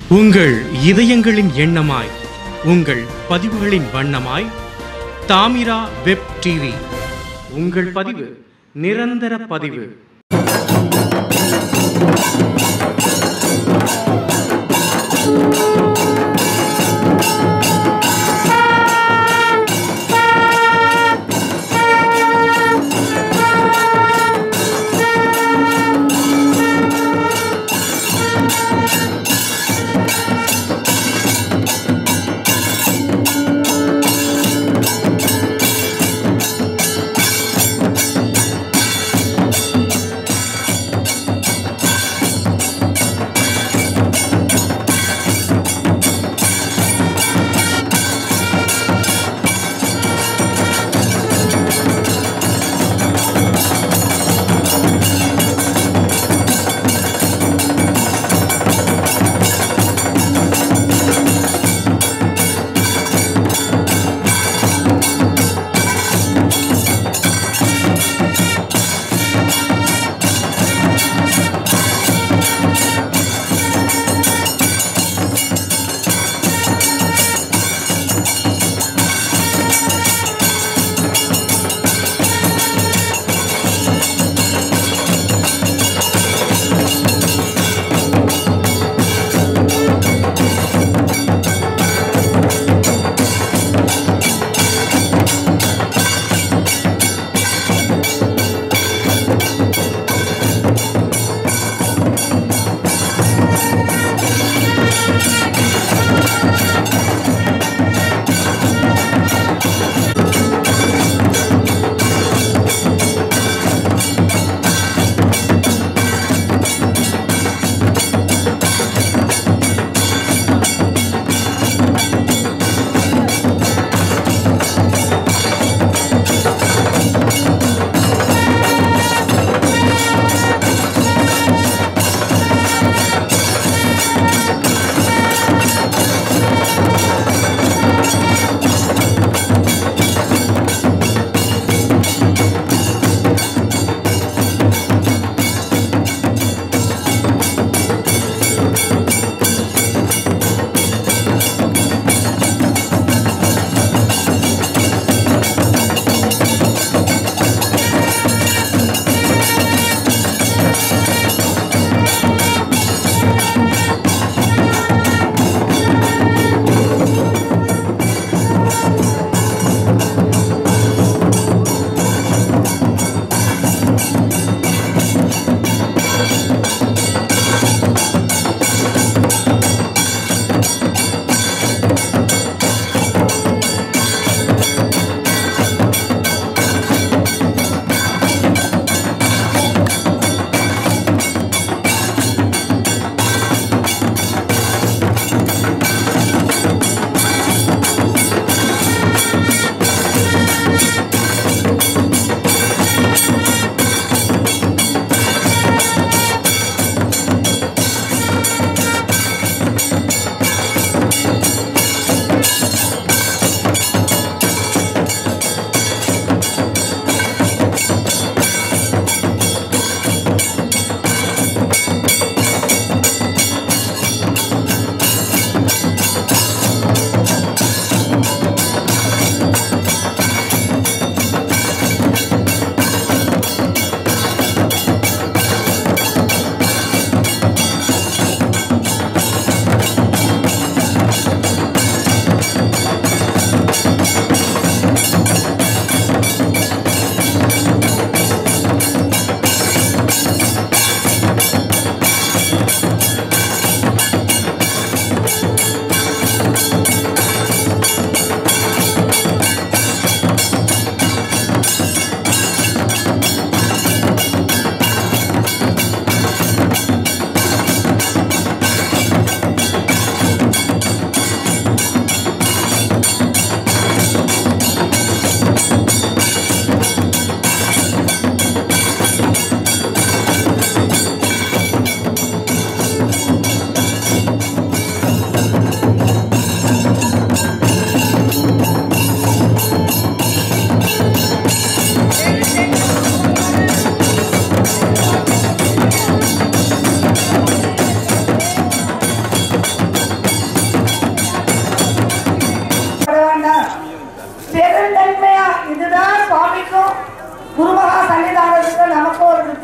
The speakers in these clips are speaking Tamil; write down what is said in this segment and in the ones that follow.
உங்கள் இதயங்களின் எண்ணமாய் உங்கள் பதிவுகளின் வண்ணமாய் தாமிரா வெப் டிவி உங்கள் பதிவு நிரந்தர பதிவு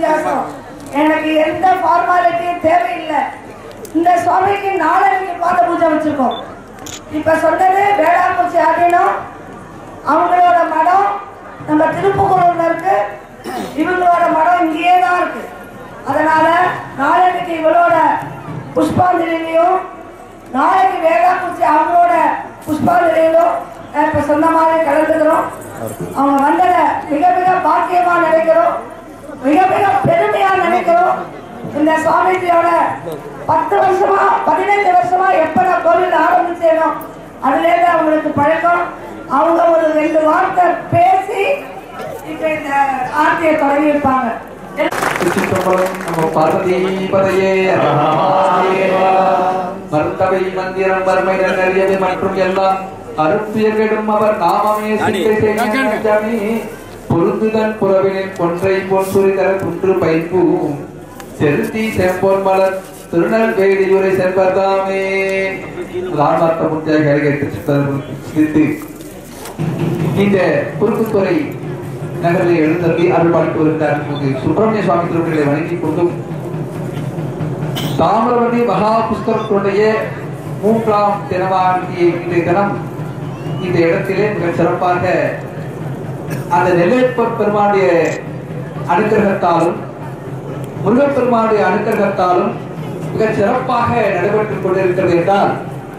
வித்தியாசம் எனக்கு எந்த ஃபார்மாலிட்டியும் தேவையில்லை இந்த சுவாமிக்கு நாளைக்கு பாத பூஜை வச்சிருக்கோம் இப்ப சொன்னது வேளாங்குறிச்சி ஆதீனம் அவங்களோட மடம் நம்ம திருப்புகூர்ல இருக்கு இவங்களோட மடம் இங்கேயே தான் இருக்கு அதனால நாளைக்கு இவளோட புஷ்பாஞ்சலிலையும் நாளைக்கு வேளாங்குறிச்சி அவங்களோட புஷ்பாஞ்சலியிலும் நான் இப்ப சொன்ன மாதிரி கலந்துக்கிறோம் அவங்க வந்ததை மிக மிக பாக்கியமா நினைக்கிறோம் மிக மிக பெருமையா நினைக்கிறோம் இந்த சுவாமிஜியோட பத்து வருஷமா பதினைந்து வருஷமா எப்ப நான் கோவில் ஆரம்பிச்சேனோ அதுல இருந்து அவங்களுக்கு பழக்கம் அவங்க ஒரு ரெண்டு வார்த்தை பேசி இப்ப இந்த ஆர்த்தியை தொடங்கி இருப்பாங்க திருச்சிற்றம்பலம் நம பார்வதி பதையே மருந்தவை மந்திரம் வறுமை நெறியது மற்றும் எல்லாம் அருப்பியர்களும் அவர் நாமமே சிந்தை பொருந்துதன் புறவினின் கொன்றை பொன்சுரி தர குன்று பைப்பூம் செருத்தி செம்போன் மலர் திருநெல்வேலியுரை செல்வர்தாமே ராமார்த்த முத்தியாக கேட்டு இந்த குறுக்குத்துறை நகரில் எழுந்தருளி அருள்பாலித்து வருகிறார் இப்போது சுப்பிரமணிய சுவாமி திருவிழை வணங்கிக் கொண்டும் தாமிரபரணி மகா புஸ்தகத்துடைய மூன்றாம் தினமாகிய இன்றைய தினம் இந்த இடத்திலே மிக சிறப்பாக அந்த நெல்லைப்பர் பெருமானுடைய அனுக்கிரகத்தாலும் முருகப்பெருமானுடைய அனுக்கிரகத்தாலும் மிக சிறப்பாக நடைபெற்றுக் கொண்டிருக்கிறது என்றால்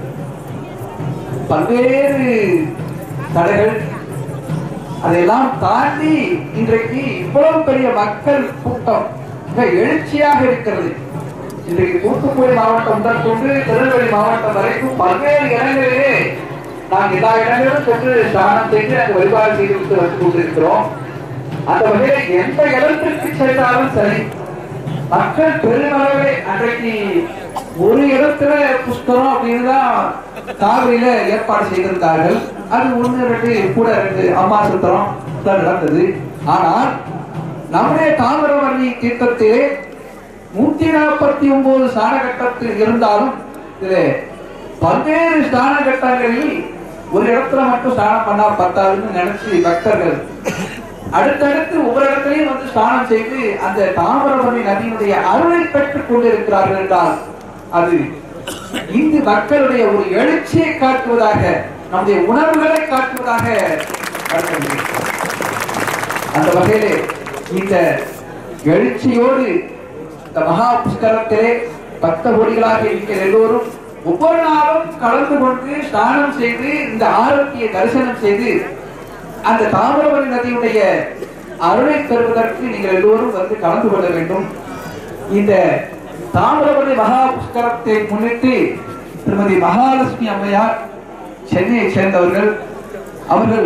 பல்வேறு தடைகள் அதையெல்லாம் தாண்டி இன்றைக்கு இவ்வளவு பெரிய மக்கள் கூட்டம் மிக எழுச்சியாக இருக்கிறது இன்றைக்கு தூத்துக்குடி மாவட்டம் முதல் கொண்டு திருநெல்வேலி மாவட்டம் வரைக்கும் பல்வேறு இடங்களிலே நாம் எல்லா இடங்களிலும் சென்று ஸ்நானம் செய்து அங்கு வழிபாடு செய்து விட்டு வந்து கொண்டிருக்கிறோம் அந்த வகையில் எந்த இடத்திற்கு சென்றாலும் சரி மக்கள் பெருமளவே அன்றைக்கு ஒரு இடத்துல புஷ்கரம் அப்படின்னு தான் காவிரியில ஏற்பாடு செய்திருந்தார்கள் அது ஒண்ணு ரெண்டு கூட ரெண்டு அம்மா சுத்திரம் தான் நடந்தது ஆனால் நம்முடைய தாமிரவர்ணி தீர்த்தத்திலே நூத்தி நாற்பத்தி ஒன்பது ஸ்நான கட்டத்தில் இருந்தாலும் இதிலே பல்வேறு ஸ்நான கட்டங்களில் ஒரு இடத்துல மட்டும் ஸ்நானம் பண்ணா பத்தாதுன்னு நினைச்சு பக்தர்கள் அடுத்தடுத்து ஒவ்வொரு இடத்துலையும் வந்து ஸ்நானம் செய்து அந்த தாமிரபரணி நதியினுடைய அருளை பெற்றுக் கொண்டிருக்கிறார்கள் என்றால் அது இந்து மக்களுடைய ஒரு எழுச்சியை காட்டுவதாக நம்முடைய உணர்வுகளை காட்டுவதாக கருதுகிறேன். அந்த வகையிலே இந்த எழுச்சியோடு இந்த மகா புஷ்கரத்திலே பக்த கோடிகளாக இருக்கிற எல்லோரும் ஒவ்வொரு நாளும் கலந்து கொண்டு ஸ்நானம் செய்து இந்த ஆரோக்கிய தரிசனம் செய்து அந்த தாமிரபரணி நதியுடைய அருளை பெறுவதற்கு நீங்கள் எல்லோரும் வந்து கலந்து கொள்ள வேண்டும் இந்த தாமிரபரணி மகா புஷ்கரத்தை முன்னிட்டு திருமதி மகாலட்சுமி அம்மையார் சென்னையை சேர்ந்தவர்கள் அவர்கள்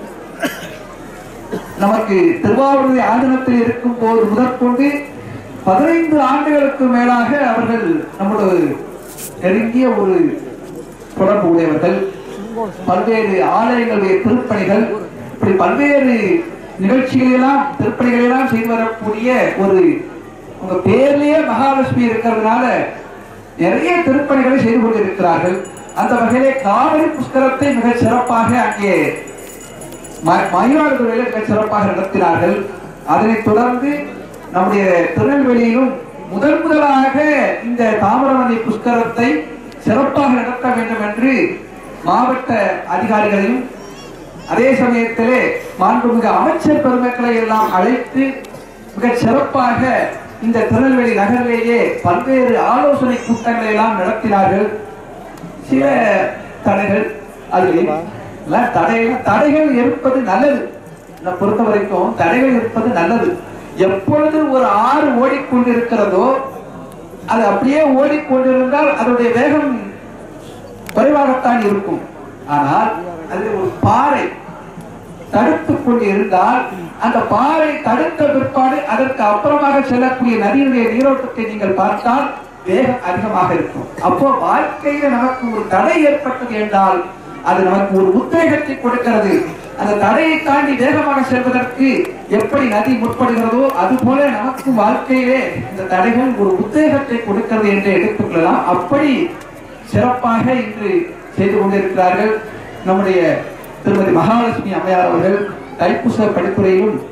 நமக்கு திருவாவூர் ஆதனத்தில் இருக்கும் போது முதற்கொண்டு பதினைந்து ஆண்டுகளுக்கு மேலாக அவர்கள் நம்மளோட நெருங்கிய ஒரு தொடர்பு உடையவர்கள் பல்வேறு ஆலயங்களுடைய திருப்பணிகள் இப்படி பல்வேறு நிகழ்ச்சிகளெல்லாம் திருப்பணிகளெல்லாம் செய்து வரக்கூடிய ஒரு உங்க பேர்லயே மகாலட்சுமி இருக்கிறதுனால நிறைய திருப்பணிகளை செய்து கொண்டிருக்கிறார்கள் அந்த வகையிலே காவிரி புஷ்கரத்தை மிக சிறப்பாக அங்கே ம- மயிலாடுதுறையில மிக சிறப்பாக நடத்தினார்கள் அதனைத் தொடர்ந்து நம்முடைய திருநெல்வேலியிலும் முதல் முதலாக இந்த தாமிரவரணி புஷ்கரத்தை சிறப்பாக நடத்த வேண்டும் என்று மாவட்ட அதிகாரிகளையும் அதே சமயத்திலே மாண்புமிகு அமைச்சர் பெருமக்களை எல்லாம் அழைத்து மிக சிறப்பாக இந்த திருநெல்வேலி நகரிலேயே பல்வேறு ஆலோசனை கூட்டங்களை எல்லாம் நடத்தினார்கள் சில தடைகள் அதில் எல்லாம் தடைகள் தடைகள் இருப்பது நல்லது என்னை பொறுத்த வரைக்கும் தடைகள் இருப்பது நல்லது எப்பொழுது ஒரு ஆறு ஓடிக்கொண்டிருக்கிறதோ அது அப்படியே ஓடிக்கொண்டிருந்தால் அதனுடைய வேகம் குறைவாகத்தான் இருக்கும் ஆனால் அது ஒரு பாறை தடுத்துக் கொண்டு இருந்தால் அந்த பாறை தடுத்த பிற்பாடு அதற்கு அப்புறமாக செல்லக்கூடிய நதியுடைய நீரோட்டத்தை நீங்கள் பார்த்தால் வேகம் அதிகமாக இருக்கும் அப்போ வாழ்க்கையில நமக்கு ஒரு தடை ஏற்பட்டது என்றால் அது நமக்கு ஒரு உத்வேகத்தை கொடுக்கிறது அந்த தடையை தாண்டி வேகமாக செல்வதற்கு எப்படி நதி முற்படுகிறதோ அது போல நமக்கு வாழ்க்கையிலே இந்த தடைகள் ஒரு உத்வேகத்தை கொடுக்கிறது என்று எடுத்துக்கொள்ளலாம் அப்படி சிறப்பாக இன்று செய்து கொண்டிருக்கிறார்கள் நம்முடைய திருமதி மகாலட்சுமி அம்மையார் அவர்கள் தைப்பூச படித்துறையிலும்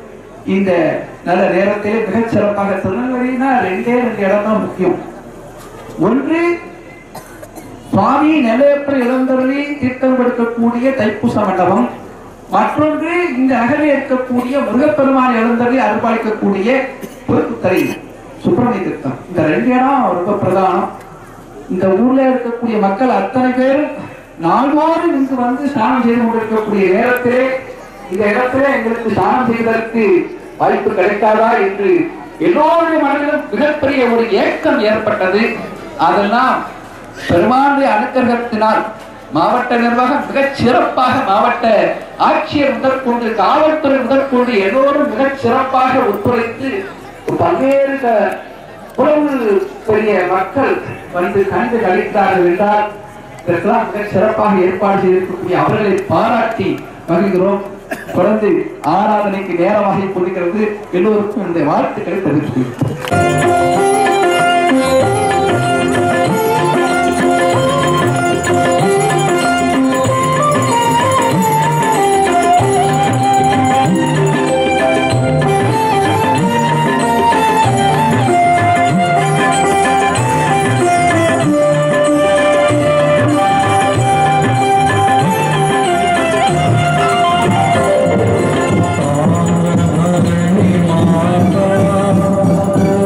இந்த நல்ல நேரத்திலே மிகச் சிறப்பாக திருநெல்வேலினா ரெண்டே ரெண்டு இடம் தான் முக்கியம் ஒன்று சுவாமி நிலையற்ற இளந்தருளி தீர்த்தம் கொடுக்கக்கூடிய தைப்பூச மண்டபம் மற்றொன்று இந்த நகரில் இருக்கக்கூடிய முருகப்பெருமான் இளந்தருளி அருள்பாலிக்கக்கூடிய புறக்குத்தரை சுப்பிரமணிய தீர்த்தம் இந்த ரெண்டு இடம் ரொம்ப பிரதானம் இந்த ஊர்ல இருக்கக்கூடிய மக்கள் அத்தனை பேரும் நாள்தோறும் இங்கு வந்து ஸ்நானம் செய்து கொண்டிருக்கக்கூடிய நேரத்திலே இந்த இடத்திலே எங்களுக்கு ஸ்நானம் செய்வதற்கு வாய்ப்பு கிடைக்காதா என்று எல்லோருடைய மனதிலும் மிகப்பெரிய ஒரு ஏக்கம் ஏற்பட்டது அதெல்லாம் பெருமானுடைய அனுக்கிரகத்தினால் மாவட்ட நிர்வாகம் மிகச் சிறப்பாக மாவட்ட ஆட்சியர் முதற்கொண்டு காவல்துறை முதற்கொண்டு எல்லோரும் மிகச் சிறப்பாக ஒத்துழைத்து பல்வேறு க- இவ்வளவு பெரிய மக்கள் வந்து கண்டு கழித்தார்கள் என்றால் இதற்கெல்லாம் மிக சிறப்பாக ஏற்பாடு செய்திருக்கக்கூடிய அவர்களை பாராட்டி மகிழ்கிறோம் தொடர்ந்து ஆராதனைக்கு நேரமாக கொடுக்கிறது எல்லோருக்கும் இந்த வாழ்த்துக்களை தெரிவித்துக் மாதா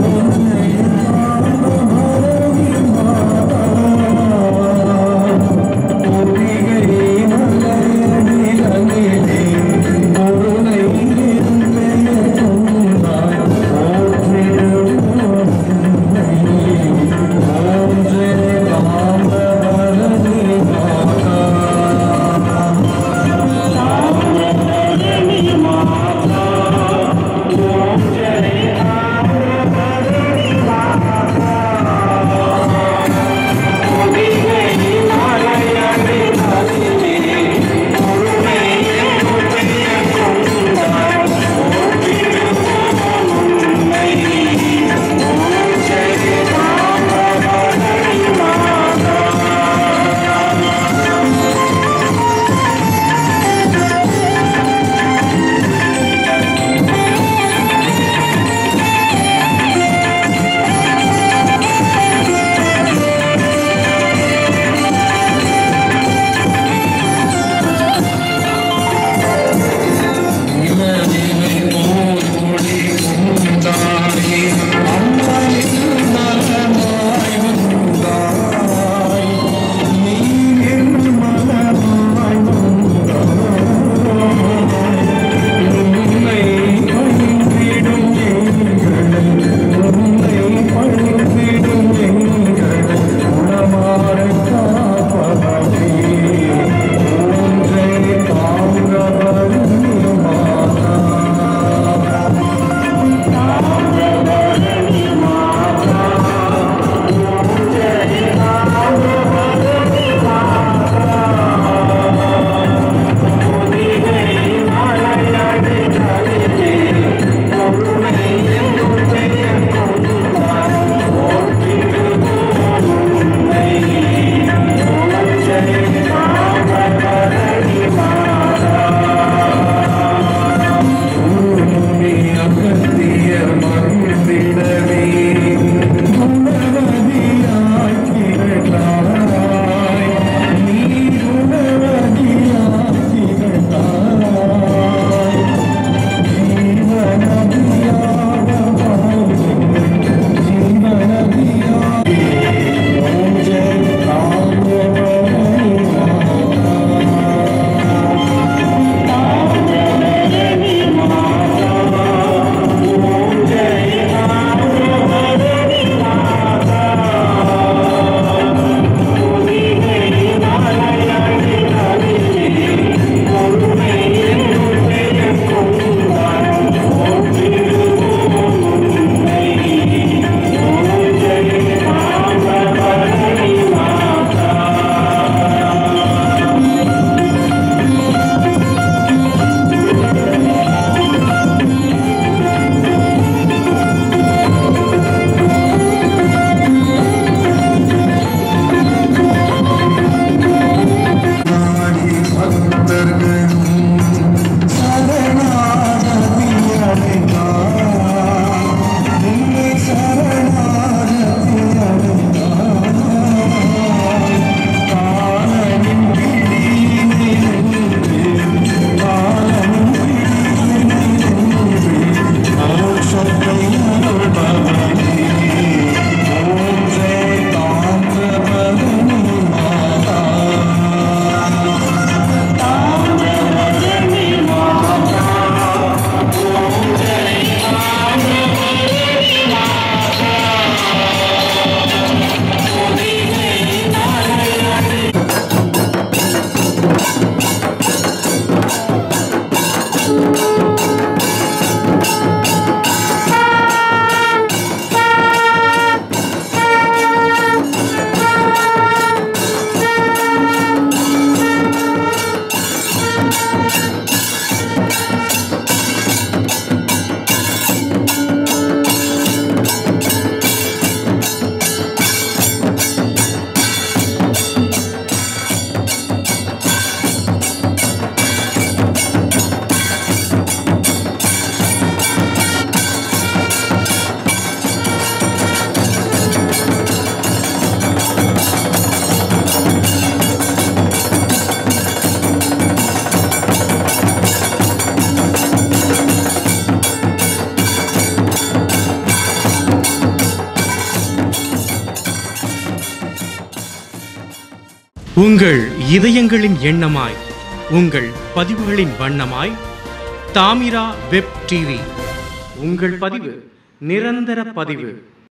உங்கள் இதயங்களின் எண்ணமாய் உங்கள் பதிவுகளின் வண்ணமாய் தாமிரா வெப் டிவி உங்கள் பதிவு நிரந்தர பதிவு